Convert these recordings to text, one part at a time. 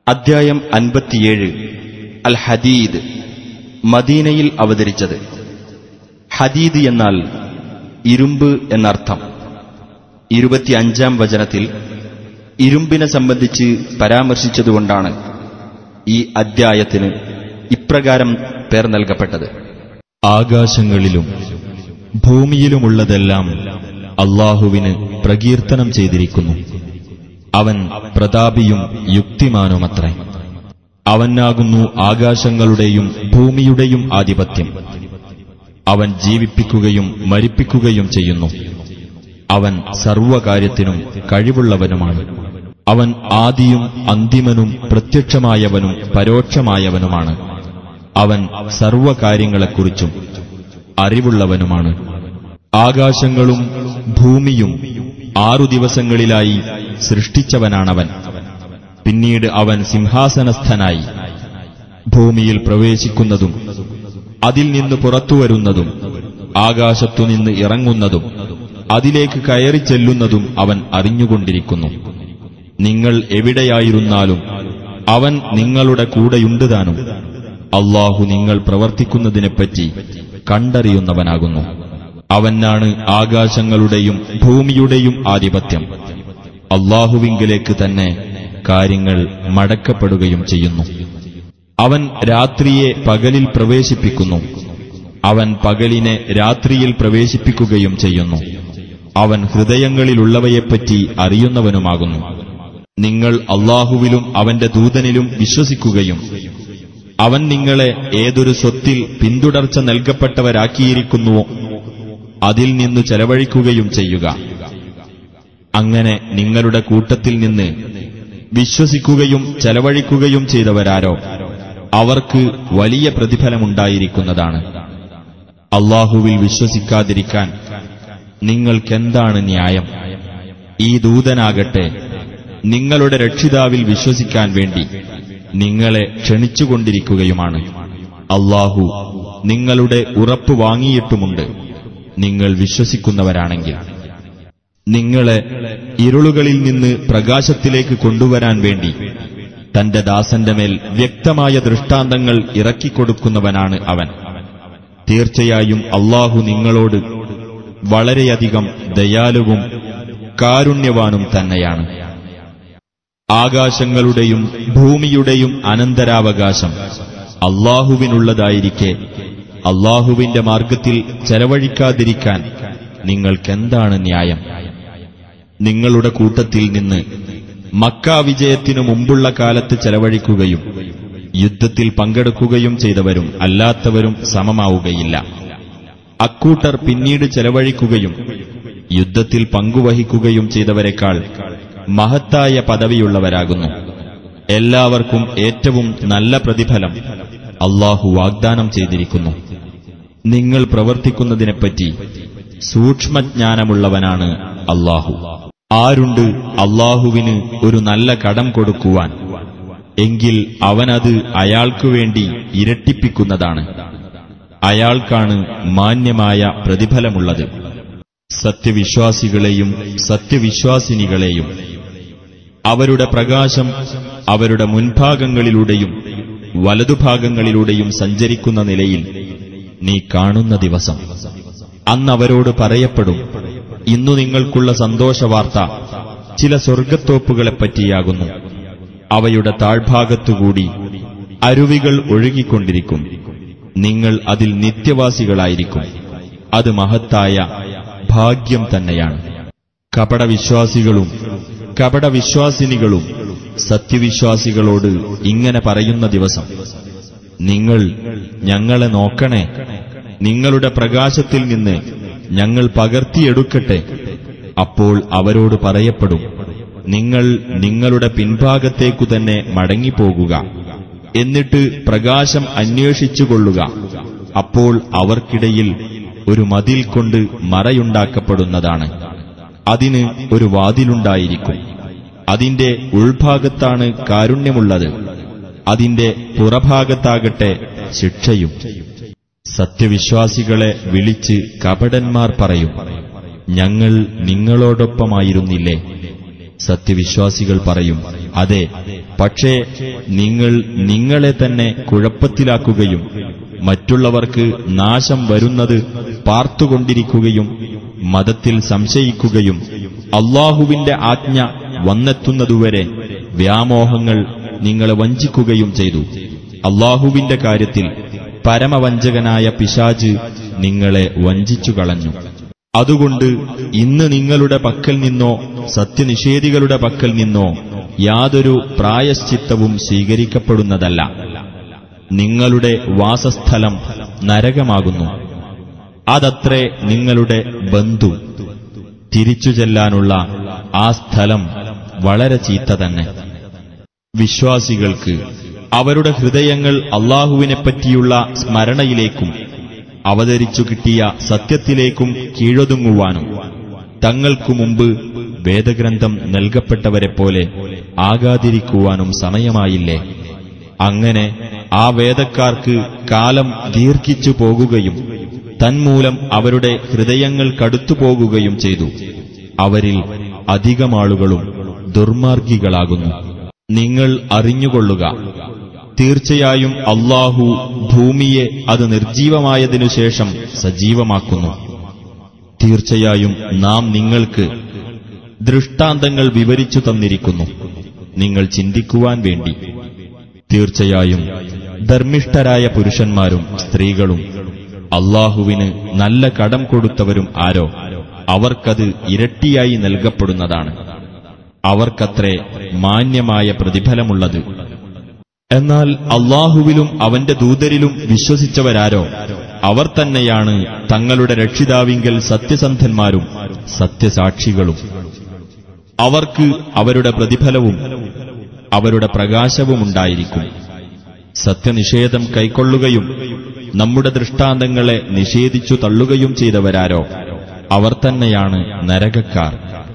അദ്ധ്യായം അൻപത്തിയേഴ് അൽ ഹദീദ് മദീനയിൽ അവതരിച്ചത് ഹദീദ് എന്നാൽ ഇരുമ്പ് എന്നർത്ഥം ഇരുപത്തിയഞ്ചാം വചനത്തിൽ ഇരുമ്പിനെ സംബന്ധിച്ച് പരാമർശിച്ചതുകൊണ്ടാണ് ഈ അദ്ധ്യായത്തിന് ഇപ്രകാരം പേർ നൽകപ്പെട്ടത് ആകാശങ്ങളിലും ഭൂമിയിലുമുള്ളതെല്ലാം അള്ളാഹുവിന് പ്രകീർത്തനം ചെയ്തിരിക്കുന്നു അവൻ പ്രതാപിയും യുക്തിമാനുമത്രേ അവനാകുന്നു ആകാശങ്ങളുടെയും ഭൂമിയുടെയും ആധിപത്യം അവൻ ജീവിപ്പിക്കുകയും മരിപ്പിക്കുകയും ചെയ്യുന്നു അവൻ സർവകാര്യത്തിനും കഴിവുള്ളവനുമാണ് അവൻ ആദിയും അന്തിമനും പ്രത്യക്ഷമായവനും പരോക്ഷമായവനുമാണ് അവൻ സർവകാര്യങ്ങളെക്കുറിച്ചും അറിവുള്ളവനുമാണ് ആകാശങ്ങളും ഭൂമിയും ആറു ദിവസങ്ങളിലായി സൃഷ്ടിച്ചവനാണവൻ പിന്നീട് അവൻ സിംഹാസനസ്ഥനായി ഭൂമിയിൽ പ്രവേശിക്കുന്നതും അതിൽ നിന്ന് പുറത്തുവരുന്നതും ആകാശത്തുനിന്ന് ഇറങ്ങുന്നതും അതിലേക്ക് കയറി ചെല്ലുന്നതും അവൻ അറിഞ്ഞുകൊണ്ടിരിക്കുന്നു നിങ്ങൾ എവിടെയായിരുന്നാലും അവൻ നിങ്ങളുടെ കൂടെയുണ്ട് താനും അള്ളാഹു നിങ്ങൾ പ്രവർത്തിക്കുന്നതിനെപ്പറ്റി കണ്ടറിയുന്നവനാകുന്നു അവനാണ് ആകാശങ്ങളുടെയും ഭൂമിയുടെയും ആധിപത്യം അള്ളാഹുവിങ്കിലേക്ക് തന്നെ കാര്യങ്ങൾ മടക്കപ്പെടുകയും ചെയ്യുന്നു അവൻ രാത്രിയെ പകലിൽ പ്രവേശിപ്പിക്കുന്നു അവൻ പകലിനെ രാത്രിയിൽ പ്രവേശിപ്പിക്കുകയും ചെയ്യുന്നു അവൻ ഹൃദയങ്ങളിലുള്ളവയെപ്പറ്റി അറിയുന്നവനുമാകുന്നു നിങ്ങൾ അള്ളാഹുവിലും അവന്റെ ദൂതനിലും വിശ്വസിക്കുകയും അവൻ നിങ്ങളെ ഏതൊരു സ്വത്തിൽ പിന്തുടർച്ച നൽകപ്പെട്ടവരാക്കിയിരിക്കുന്നുവോ അതിൽ നിന്നു ചെലവഴിക്കുകയും ചെയ്യുക അങ്ങനെ നിങ്ങളുടെ കൂട്ടത്തിൽ നിന്ന് വിശ്വസിക്കുകയും ചെലവഴിക്കുകയും ചെയ്തവരാരോ അവർക്ക് വലിയ പ്രതിഫലമുണ്ടായിരിക്കുന്നതാണ് അള്ളാഹുവിൽ വിശ്വസിക്കാതിരിക്കാൻ നിങ്ങൾക്കെന്താണ് ന്യായം ഈ ദൂതനാകട്ടെ നിങ്ങളുടെ രക്ഷിതാവിൽ വിശ്വസിക്കാൻ വേണ്ടി നിങ്ങളെ ക്ഷണിച്ചുകൊണ്ടിരിക്കുകയുമാണ് അള്ളാഹു നിങ്ങളുടെ ഉറപ്പ് വാങ്ങിയിട്ടുമുണ്ട് നിങ്ങൾ വിശ്വസിക്കുന്നവരാണെങ്കിൽ നിങ്ങളെ ഇരുളുകളിൽ നിന്ന് പ്രകാശത്തിലേക്ക് കൊണ്ടുവരാൻ വേണ്ടി തന്റെ ദാസന്റെ മേൽ വ്യക്തമായ ദൃഷ്ടാന്തങ്ങൾ ഇറക്കിക്കൊടുക്കുന്നവനാണ് അവൻ തീർച്ചയായും അള്ളാഹു നിങ്ങളോട് വളരെയധികം ദയാലുവും കാരുണ്യവാനും തന്നെയാണ് ആകാശങ്ങളുടെയും ഭൂമിയുടെയും അനന്തരാവകാശം അള്ളാഹുവിനുള്ളതായിരിക്കെ അള്ളാഹുവിന്റെ മാർഗത്തിൽ ചെലവഴിക്കാതിരിക്കാൻ നിങ്ങൾക്കെന്താണ് ന്യായം നിങ്ങളുടെ കൂട്ടത്തിൽ നിന്ന് മക്ക വിജയത്തിനു മുമ്പുള്ള കാലത്ത് ചെലവഴിക്കുകയും യുദ്ധത്തിൽ പങ്കെടുക്കുകയും ചെയ്തവരും അല്ലാത്തവരും സമമാവുകയില്ല അക്കൂട്ടർ പിന്നീട് ചെലവഴിക്കുകയും യുദ്ധത്തിൽ പങ്കുവഹിക്കുകയും ചെയ്തവരെക്കാൾ മഹത്തായ പദവിയുള്ളവരാകുന്നു എല്ലാവർക്കും ഏറ്റവും നല്ല പ്രതിഫലം അള്ളാഹു വാഗ്ദാനം ചെയ്തിരിക്കുന്നു നിങ്ങൾ പ്രവർത്തിക്കുന്നതിനെപ്പറ്റി സൂക്ഷ്മജ്ഞാനമുള്ളവനാണ് അള്ളാഹു ആരുണ്ട് അള്ളാഹുവിന് ഒരു നല്ല കടം കൊടുക്കുവാൻ എങ്കിൽ അവനത് അയാൾക്കു വേണ്ടി ഇരട്ടിപ്പിക്കുന്നതാണ് അയാൾക്കാണ് മാന്യമായ പ്രതിഫലമുള്ളത് സത്യവിശ്വാസികളെയും സത്യവിശ്വാസിനികളെയും അവരുടെ പ്രകാശം അവരുടെ മുൻഭാഗങ്ങളിലൂടെയും വലതുഭാഗങ്ങളിലൂടെയും സഞ്ചരിക്കുന്ന നിലയിൽ നീ കാണുന്ന ദിവസം അന്നവരോട് പറയപ്പെടും ഇന്നു നിങ്ങൾക്കുള്ള സന്തോഷവാർത്ത ചില സ്വർഗത്തോപ്പുകളെപ്പറ്റിയാകുന്നു അവയുടെ താഴ്ഭാഗത്തുകൂടി അരുവികൾ ഒഴുകിക്കൊണ്ടിരിക്കും നിങ്ങൾ അതിൽ നിത്യവാസികളായിരിക്കും അത് മഹത്തായ ഭാഗ്യം തന്നെയാണ് കപടവിശ്വാസികളും കപടവിശ്വാസിനികളും സത്യവിശ്വാസികളോട് ഇങ്ങനെ പറയുന്ന ദിവസം നിങ്ങൾ ഞങ്ങളെ നോക്കണേ നിങ്ങളുടെ പ്രകാശത്തിൽ നിന്ന് ഞങ്ങൾ പകർത്തിയെടുക്കട്ടെ അപ്പോൾ അവരോട് പറയപ്പെടും നിങ്ങൾ നിങ്ങളുടെ പിൻഭാഗത്തേക്കു തന്നെ മടങ്ങിപ്പോകുക എന്നിട്ട് പ്രകാശം അന്വേഷിച്ചുകൊള്ളുക അപ്പോൾ അവർക്കിടയിൽ ഒരു മതിൽ കൊണ്ട് മറയുണ്ടാക്കപ്പെടുന്നതാണ് അതിന് ഒരു വാതിലുണ്ടായിരിക്കും അതിന്റെ ഉൾഭാഗത്താണ് കാരുണ്യമുള്ളത് അതിന്റെ പുറഭാഗത്താകട്ടെ ശിക്ഷയും സത്യവിശ്വാസികളെ വിളിച്ച് കപടന്മാർ പറയും ഞങ്ങൾ നിങ്ങളോടൊപ്പമായിരുന്നില്ലേ സത്യവിശ്വാസികൾ പറയും അതെ പക്ഷേ നിങ്ങൾ നിങ്ങളെ തന്നെ കുഴപ്പത്തിലാക്കുകയും മറ്റുള്ളവർക്ക് നാശം വരുന്നത് പാർത്തുകൊണ്ടിരിക്കുകയും മതത്തിൽ സംശയിക്കുകയും അള്ളാഹുവിന്റെ ആജ്ഞ വന്നെത്തുന്നതുവരെ വ്യാമോഹങ്ങൾ നിങ്ങളെ വഞ്ചിക്കുകയും ചെയ്തു അള്ളാഹുവിന്റെ കാര്യത്തിൽ പരമവഞ്ചകനായ പിശാജ് നിങ്ങളെ വഞ്ചിച്ചു കളഞ്ഞു അതുകൊണ്ട് ഇന്ന് നിങ്ങളുടെ പക്കൽ നിന്നോ സത്യനിഷേധികളുടെ പക്കൽ നിന്നോ യാതൊരു പ്രായശ്ചിത്തവും സ്വീകരിക്കപ്പെടുന്നതല്ല നിങ്ങളുടെ വാസസ്ഥലം നരകമാകുന്നു അതത്രേ നിങ്ങളുടെ ബന്ധു തിരിച്ചു ചെല്ലാനുള്ള ആ സ്ഥലം വളരെ ചീത്ത തന്നെ വിശ്വാസികൾക്ക് അവരുടെ ഹൃദയങ്ങൾ അള്ളാഹുവിനെപ്പറ്റിയുള്ള സ്മരണയിലേക്കും അവതരിച്ചു കിട്ടിയ സത്യത്തിലേക്കും കീഴൊതുങ്ങുവാനും തങ്ങൾക്കു മുമ്പ് വേദഗ്രന്ഥം നൽകപ്പെട്ടവരെപ്പോലെ ആകാതിരിക്കുവാനും സമയമായില്ലേ അങ്ങനെ ആ വേദക്കാർക്ക് കാലം ദീർഘിച്ചു പോകുകയും തന്മൂലം അവരുടെ ഹൃദയങ്ങൾ കടുത്തുപോകുകയും ചെയ്തു അവരിൽ അധികമാളുകളും ദുർമാർഗികളാകുന്നു നിങ്ങൾ അറിഞ്ഞുകൊള്ളുക തീർച്ചയായും അള്ളാഹു ഭൂമിയെ അത് നിർജീവമായതിനു ശേഷം സജീവമാക്കുന്നു തീർച്ചയായും നാം നിങ്ങൾക്ക് ദൃഷ്ടാന്തങ്ങൾ വിവരിച്ചു തന്നിരിക്കുന്നു നിങ്ങൾ ചിന്തിക്കുവാൻ വേണ്ടി തീർച്ചയായും ധർമ്മിഷ്ഠരായ പുരുഷന്മാരും സ്ത്രീകളും അള്ളാഹുവിന് നല്ല കടം കൊടുത്തവരും ആരോ അവർക്കത് ഇരട്ടിയായി നൽകപ്പെടുന്നതാണ് അവർക്കത്രേ മാന്യമായ പ്രതിഫലമുള്ളത് എന്നാൽ അള്ളാഹുവിലും അവന്റെ ദൂതരിലും വിശ്വസിച്ചവരാരോ അവർ തന്നെയാണ് തങ്ങളുടെ രക്ഷിതാവിങ്കൽ സത്യസന്ധന്മാരും സത്യസാക്ഷികളും അവർക്ക് അവരുടെ പ്രതിഫലവും അവരുടെ പ്രകാശവുമുണ്ടായിരിക്കും സത്യനിഷേധം കൈക്കൊള്ളുകയും നമ്മുടെ ദൃഷ്ടാന്തങ്ങളെ നിഷേധിച്ചു തള്ളുകയും ചെയ്തവരാരോ അവർ തന്നെയാണ് നരകക്കാർ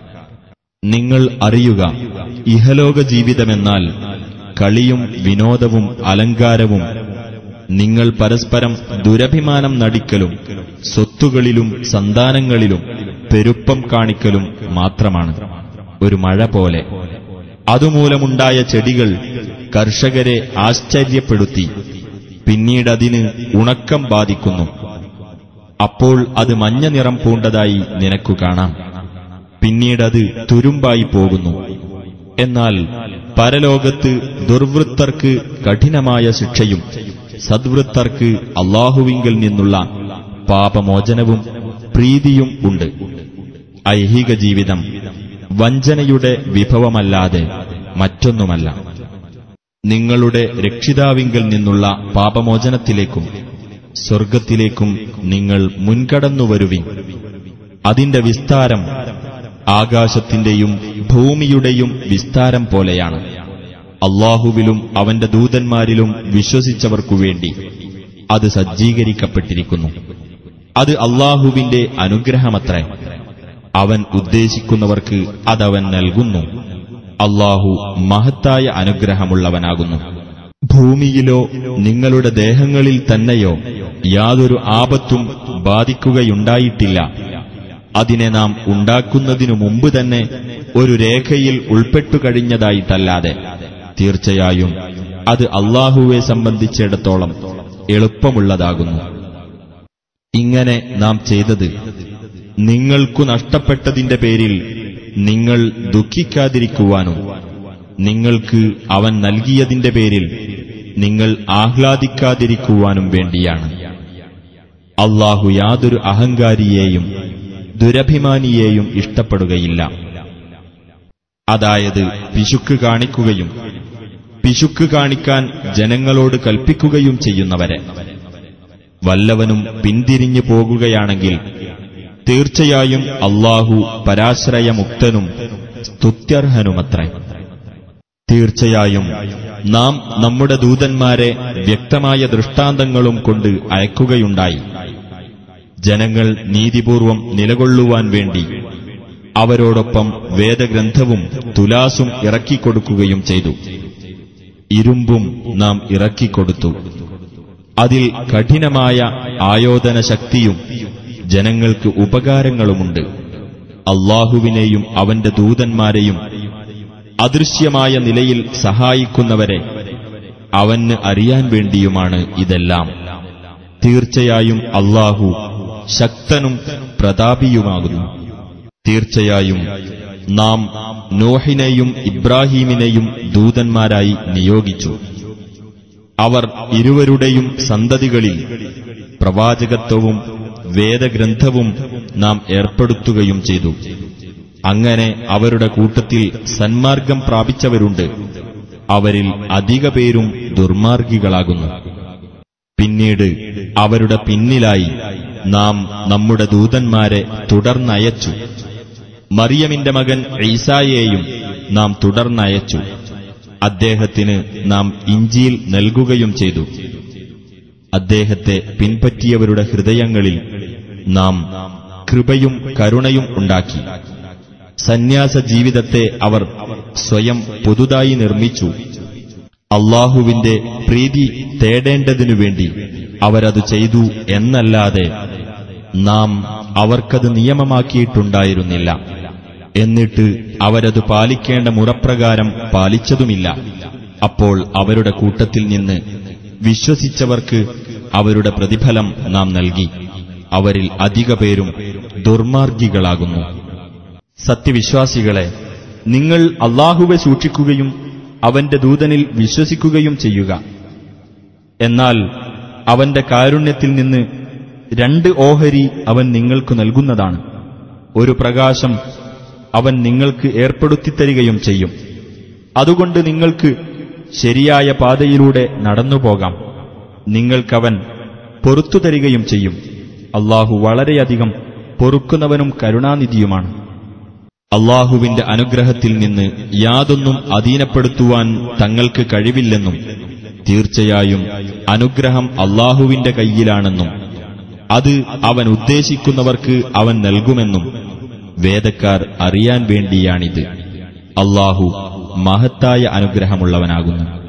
നിങ്ങൾ അറിയുക ഇഹലോക ജീവിതമെന്നാൽ കളിയും വിനോദവും അലങ്കാരവും നിങ്ങൾ പരസ്പരം ദുരഭിമാനം നടിക്കലും സ്വത്തുകളിലും സന്താനങ്ങളിലും പെരുപ്പം കാണിക്കലും മാത്രമാണ് ഒരു മഴ പോലെ അതുമൂലമുണ്ടായ ചെടികൾ കർഷകരെ ആശ്ചര്യപ്പെടുത്തി പിന്നീടതിന് ഉണക്കം ബാധിക്കുന്നു അപ്പോൾ അത് മഞ്ഞ നിറം പൂണ്ടതായി നിനക്കു കാണാം പിന്നീടത് തുരുമ്പായി പോകുന്നു എന്നാൽ പരലോകത്ത് ദുർവൃത്തർക്ക് കഠിനമായ ശിക്ഷയും സദ്വൃത്തർക്ക് അള്ളാഹുവിങ്കിൽ നിന്നുള്ള പാപമോചനവും പ്രീതിയും ഉണ്ട് ഐഹിക ജീവിതം വഞ്ചനയുടെ വിഭവമല്ലാതെ മറ്റൊന്നുമല്ല നിങ്ങളുടെ രക്ഷിതാവിങ്കിൽ നിന്നുള്ള പാപമോചനത്തിലേക്കും സ്വർഗത്തിലേക്കും നിങ്ങൾ മുൻകടന്നുവരുവിൻ അതിന്റെ വിസ്താരം ആകാശത്തിന്റെയും ഭൂമിയുടെയും വിസ്താരം പോലെയാണ് അള്ളാഹുവിലും അവന്റെ ദൂതന്മാരിലും വിശ്വസിച്ചവർക്കു വേണ്ടി അത് സജ്ജീകരിക്കപ്പെട്ടിരിക്കുന്നു അത് അള്ളാഹുവിന്റെ അനുഗ്രഹമത്രേ അവൻ ഉദ്ദേശിക്കുന്നവർക്ക് അതവൻ നൽകുന്നു അള്ളാഹു മഹത്തായ അനുഗ്രഹമുള്ളവനാകുന്നു ഭൂമിയിലോ നിങ്ങളുടെ ദേഹങ്ങളിൽ തന്നെയോ യാതൊരു ആപത്തും ബാധിക്കുകയുണ്ടായിട്ടില്ല അതിനെ നാം ഉണ്ടാക്കുന്നതിനു മുമ്പ് തന്നെ ഒരു രേഖയിൽ ഉൾപ്പെട്ടു കഴിഞ്ഞതായിട്ടല്ലാതെ തീർച്ചയായും അത് അള്ളാഹുവെ സംബന്ധിച്ചിടത്തോളം എളുപ്പമുള്ളതാകുന്നു ഇങ്ങനെ നാം ചെയ്തത് നിങ്ങൾക്കു നഷ്ടപ്പെട്ടതിന്റെ പേരിൽ നിങ്ങൾ ദുഃഖിക്കാതിരിക്കുവാനും നിങ്ങൾക്ക് അവൻ നൽകിയതിന്റെ പേരിൽ നിങ്ങൾ ആഹ്ലാദിക്കാതിരിക്കുവാനും വേണ്ടിയാണ് അള്ളാഹു യാതൊരു അഹങ്കാരിയെയും ദുരഭിമാനിയെയും ഇഷ്ടപ്പെടുകയില്ല അതായത് പിശുക്ക് കാണിക്കുകയും പിശുക്ക് കാണിക്കാൻ ജനങ്ങളോട് കൽപ്പിക്കുകയും ചെയ്യുന്നവരെ വല്ലവനും പിന്തിരിഞ്ഞു പോകുകയാണെങ്കിൽ തീർച്ചയായും അള്ളാഹു പരാശ്രയമുക്തനും സ്തുത്യർഹനുമത്രേ തീർച്ചയായും നാം നമ്മുടെ ദൂതന്മാരെ വ്യക്തമായ ദൃഷ്ടാന്തങ്ങളും കൊണ്ട് അയക്കുകയുണ്ടായി ജനങ്ങൾ നീതിപൂർവം നിലകൊള്ളുവാൻ വേണ്ടി അവരോടൊപ്പം വേദഗ്രന്ഥവും തുലാസും ഇറക്കിക്കൊടുക്കുകയും ചെയ്തു ഇരുമ്പും നാം ഇറക്കിക്കൊടുത്തു അതിൽ കഠിനമായ ആയോധന ശക്തിയും ജനങ്ങൾക്ക് ഉപകാരങ്ങളുമുണ്ട് അള്ളാഹുവിനെയും അവന്റെ ദൂതന്മാരെയും അദൃശ്യമായ നിലയിൽ സഹായിക്കുന്നവരെ അവന് അറിയാൻ വേണ്ടിയുമാണ് ഇതെല്ലാം തീർച്ചയായും അള്ളാഹു ശക്തനും പ്രതാപിയുമാകുന്നു തീർച്ചയായും നാം നോഹിനെയും ഇബ്രാഹീമിനെയും ദൂതന്മാരായി നിയോഗിച്ചു അവർ ഇരുവരുടെയും സന്തതികളിൽ പ്രവാചകത്വവും വേദഗ്രന്ഥവും നാം ഏർപ്പെടുത്തുകയും ചെയ്തു അങ്ങനെ അവരുടെ കൂട്ടത്തിൽ സന്മാർഗം പ്രാപിച്ചവരുണ്ട് അവരിൽ അധിക പേരും ദുർമാർഗികളാകുന്നു പിന്നീട് അവരുടെ പിന്നിലായി നാം നമ്മുടെ ദൂതന്മാരെ തുടർന്നയച്ചു മറിയമിന്റെ മകൻ ഈസായെയും നാം തുടർന്നയച്ചു അദ്ദേഹത്തിന് നാം ഇഞ്ചിയിൽ നൽകുകയും ചെയ്തു അദ്ദേഹത്തെ പിൻപറ്റിയവരുടെ ഹൃദയങ്ങളിൽ നാം കൃപയും കരുണയും ഉണ്ടാക്കി സന്യാസ ജീവിതത്തെ അവർ സ്വയം പുതുതായി നിർമ്മിച്ചു അള്ളാഹുവിന്റെ പ്രീതി തേടേണ്ടതിനു വേണ്ടി അവരത് ചെയ്തു എന്നല്ലാതെ നാം അവർക്കത് നിയമമാക്കിയിട്ടുണ്ടായിരുന്നില്ല എന്നിട്ട് അവരത് പാലിക്കേണ്ട മുറപ്രകാരം പാലിച്ചതുമില്ല അപ്പോൾ അവരുടെ കൂട്ടത്തിൽ നിന്ന് വിശ്വസിച്ചവർക്ക് അവരുടെ പ്രതിഫലം നാം നൽകി അവരിൽ അധിക പേരും ദുർമാർഗികളാകുന്നു സത്യവിശ്വാസികളെ നിങ്ങൾ അള്ളാഹുവെ സൂക്ഷിക്കുകയും അവന്റെ ദൂതനിൽ വിശ്വസിക്കുകയും ചെയ്യുക എന്നാൽ അവന്റെ കാരുണ്യത്തിൽ നിന്ന് രണ്ട് ഓഹരി അവൻ നിങ്ങൾക്ക് നൽകുന്നതാണ് ഒരു പ്രകാശം അവൻ നിങ്ങൾക്ക് ഏർപ്പെടുത്തിത്തരികയും ചെയ്യും അതുകൊണ്ട് നിങ്ങൾക്ക് ശരിയായ പാതയിലൂടെ നടന്നുപോകാം നിങ്ങൾക്കവൻ പൊറത്തു തരികയും ചെയ്യും അള്ളാഹു വളരെയധികം പൊറുക്കുന്നവനും കരുണാനിധിയുമാണ് അള്ളാഹുവിന്റെ അനുഗ്രഹത്തിൽ നിന്ന് യാതൊന്നും അധീനപ്പെടുത്തുവാൻ തങ്ങൾക്ക് കഴിവില്ലെന്നും തീർച്ചയായും അനുഗ്രഹം അള്ളാഹുവിന്റെ കയ്യിലാണെന്നും അത് അവൻ ഉദ്ദേശിക്കുന്നവർക്ക് അവൻ നൽകുമെന്നും വേദക്കാർ അറിയാൻ വേണ്ടിയാണിത് അള്ളാഹു മഹത്തായ അനുഗ്രഹമുള്ളവനാകുന്നു